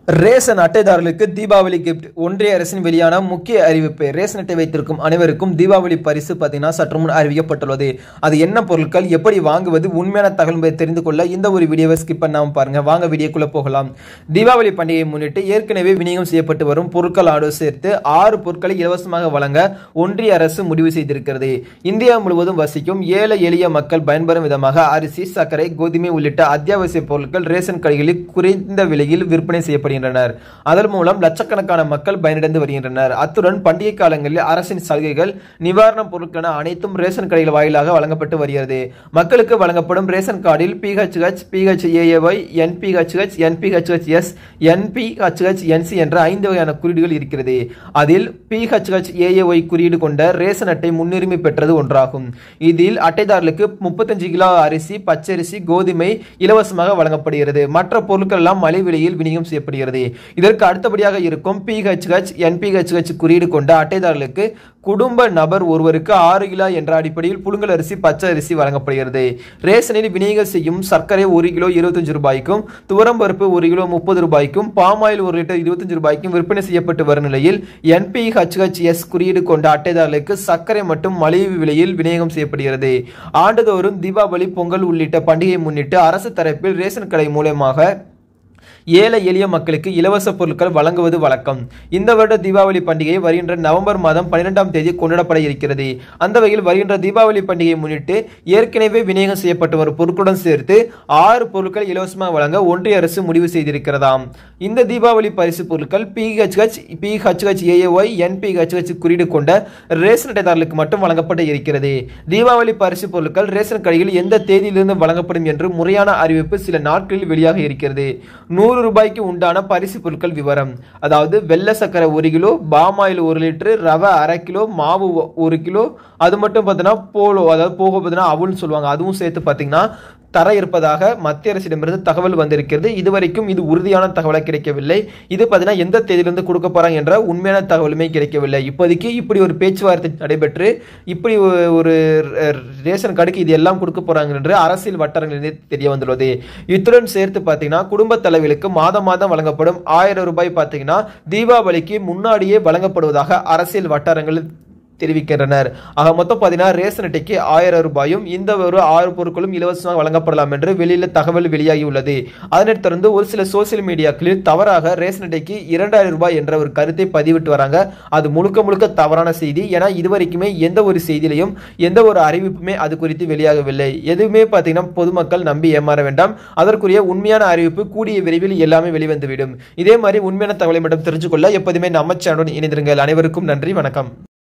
ration அட்டைதாரர்களுக்கு Deepavali gift ஒன்றிய அரசின் வெளியான முக்கிய அறிவிப்பு ரேஷன் அட்டை வைத்திருக்கும் அனைவருக்கும் தீபாவளி பரிசு பார்த்தீங்கன்னா சற்று முன் அறிவிக்கப்பட்டுள்ளது அது என்ன பொருட்கள் எப்படி வாங்குவது உண்மையான தகவல் என்பதை தெரிந்து கொள்ள இந்த ஒரு வீடியோவை ஸ்கிப் பண்ணாம பாருங்க வாங்க வீடியோக்குள்ள போகலாம் தீபாவளி பண்டிகையை முன்னிட்டு ஏற்கனவே விநியோகம் செய்யப்பட்டு வரும் பொருட்கள் ஆடு சேர்த்து ஆறு பொருட்களை இலவசமாக வழங்க ஒன்றிய அரசு முடிவு செய்திருக்கிறது இந்தியா முழுவதும் வசிக்கும் ஏழை எளிய மக்கள் பயன்பெறும் விதமாக அரிசி சர்க்கரை கோதுமை உள்ளிட்ட அத்தியாவசிய பொருட்கள் ரேஷன் கடைகளில் குறைந்த விலையில் விற்பனை செய்யப்படுகின்றனர் அதன் மூலம் லட்சக்கணக்கான மக்கள் பயனடைந்து வருகின்றனர் அத்துடன் பண்டிகை காலங்களில் அரசின் சலுகைகள் நிவாரணப் பொருட்கள் அனைத்தும் ரேஷன் கடைகள் வாயிலாக வழங்கப்பட்டு வருகிறது மக்களுக்கு வழங்கப்படும் ரேஷன் கார்டில் PHH PHHAAY NPHH NPHHS NPHHNC என்ற ஐந்து வகையான குறியீடுகள் இருக்கிறது அதில் பிஹெச்ஹெச் ஏஏஒய் குறியீடு கொண்ட ரேஷன் அட்டை முன்னுரிமை பெற்றது ஒன்றாகும் இதில் அட்டைதாரர்களுக்கு முப்பத்தஞ்சு கிலோ அரிசி பச்சரிசி கோதுமை இலவசமாக வழங்கப்படுகிறது மற்ற பொருட்கள் எல்லாம் மலை விலையில் விநியோகம் செய்யப்படுகிறது இதற்கு அடுத்தபடியாக இருக்கும் பிஹெச்ஹெச் என்பிஹெச்ஹெச் குறியீடு கொண்ட அட்டைதாரர்களுக்கு குடும்ப நபர் ஒருவருக்கு ஆறு கிலோ என்ற அடிப்படையில் புழுங்கல் அரிசி பச்சை அரிசி வழங்கப்படுகிறது ரேஷனில் விநியோகம் செய்யும் சர்க்கரை ஒரு கிலோ இருபத்தஞ்சு ரூபாய்க்கும் துவரம்பருப்பு ஒரு கிலோ முப்பது ரூபாய்க்கும் பாமாயில் ஒரு லிட்டர் இருபத்தஞ்சு ரூபாய்க்கும் விற்பனை செய்யப்பட்டு வரும் நிலையில் என்பிஹெச்ஹெச்எஸ் குறியீடு கொண்ட அட்டைதாரர்களுக்கு சர்க்கரை மற்றும் மலிவு விலையில் விநியோகம் செய்யப்படுகிறது ஆண்டுதோறும் தீபாவளி பொங்கல் உள்ளிட்ட பண்டிகையை முன்னிட்டு அரசு தரப்பில் ரேஷன் கடை மூலமாக ஏழை எளிய மக்களுக்கு இலவச பொருட்கள் வழங்குவது வழக்கம் இந்த வருட தீபாவளி பண்டிகை வருகின்ற நவம்பர் மாதம் பன்னிரெண்டாம் தேதி கொண்டாடப்பட இருக்கிறது அந்த வகையில் வருகின்ற தீபாவளி பண்டிகையை முன்னிட்டு ஏற்கனவே விநியோகம் செய்யப்பட்டு வரும் பொருட்களுடன் சேர்த்து ஆறு பொருட்கள் இலவசமாக வழங்க ஒன்றிய அரசு முடிவு செய்திருக்கிறதாம் இந்த தீபாவளி பரிசு பொருட்கள் பிஹெச்ஹெச் பிஹெச்ஹெச் ஏஏஒய் என்பிஹெச்ஹெச் குறியீடு கொண்ட ரேஷன் அட்டைதாரர்களுக்கு மட்டும் வழங்கப்பட இருக்கிறது தீபாவளி பரிசு பொருட்கள் ரேஷன் கடையில் எந்த தேதியிலிருந்து வழங்கப்படும் என்று முறையான அறிவிப்பு சில நாட்களில் வெளியாக இருக்கிறது நூறு ரூபாய்க்கு உண்டான பரிசு பொருட்கள் விவரம் அதாவது வெள்ளை சர்க்கரை ஒரு கிலோ பாமாயில் ஒரு லிட்டரு ரவை அரை கிலோ மாவு ஒ- ஒரு கிலோ அது மட்டும் பார்த்தீங்கன்னா போலோ அதாவது போக பார்த்தீங்கன்னா அவுள்னு சொல்லுவாங்க அதுவும் சேர்த்து பார்த்தீங்கன்னா தர இருப்பதாக மத்திய அரசிடமிருந்து தகவல் வந்திருக்கிறது இதுவரைக்கும் இது உறுதியான தகவலாக கிடைக்கவில்லை இது பார்த்தீங்கன்னா எந்த தேதியிலிருந்து கொடுக்க போறாங்க என்ற உண்மையான தகவலுமே கிடைக்கவில்லை இப்போதைக்கு இப்படி ஒரு பேச்சுவார்த்தை நடைபெற்று இப்படி ஒ- ஒரு ர- ரேஷன் கார்டுக்கு இது எல்லாம் கொடுக்க போறாங்க என்று அரசியல் வட்டாரங்களிலிருந்து தெரிய வந்துள்ளது இத்துடன் சேர்த்து பார்த்தீங்கன்னா குடும்ப தலைவிகளுக்கு மாதம் மாதம் வழங்கப்படும் ஆயிரம் ரூபாய் பார்த்தீங்கன்னா தீபாவளிக்கு முன்னாடியே வழங்கப்படுவதாக அரசியல் வட்டாரங்கள் தெரிவிக்கின்றனர் ஆக மொத்தம் பார்த்தீங்கன்னா ரேஷன் அட்டைக்கு ஆயிரம் ரூபாயும் இந்த ஒரு ஆறு பொருட்களும் இலவசமாக வழங்கப்படலாம் என்று வெளியில தகவல் வெளியாகி உள்ளது அதனைத் தொடர்ந்து ஒரு சில சோசியல் மீடியாக்களில் தவறாக ரேஷன் அட்டைக்கு இரண்டாயிரம் ரூபாய் என்ற ஒரு கருத்தை பதிவிட்டு வராங்க அது முழுக்க முழுக்க தவறான செய்தி ஏன்னா இதுவரைக்குமே எந்த ஒரு செய்தியிலையும் எந்த ஒரு அறிவிப்புமே அது குறித்து வெளியாகவில்லை எதுவுமே பார்த்தீங்கன்னா பொதுமக்கள் நம்பி ஏமாற வேண்டாம் அதற்குரிய உண்மையான அறிவிப்பு கூடிய விரைவில் எல்லாமே வெளிவந்துவிடும் இதே மாதிரி உண்மையான தகவலை மட்டும் தெரிஞ்சுக்கொள்ள எப்போதுமே நம்ம சேனலுடன் இணைந்திருங்கள் அனைவருக்கும் நன்றி வணக்கம்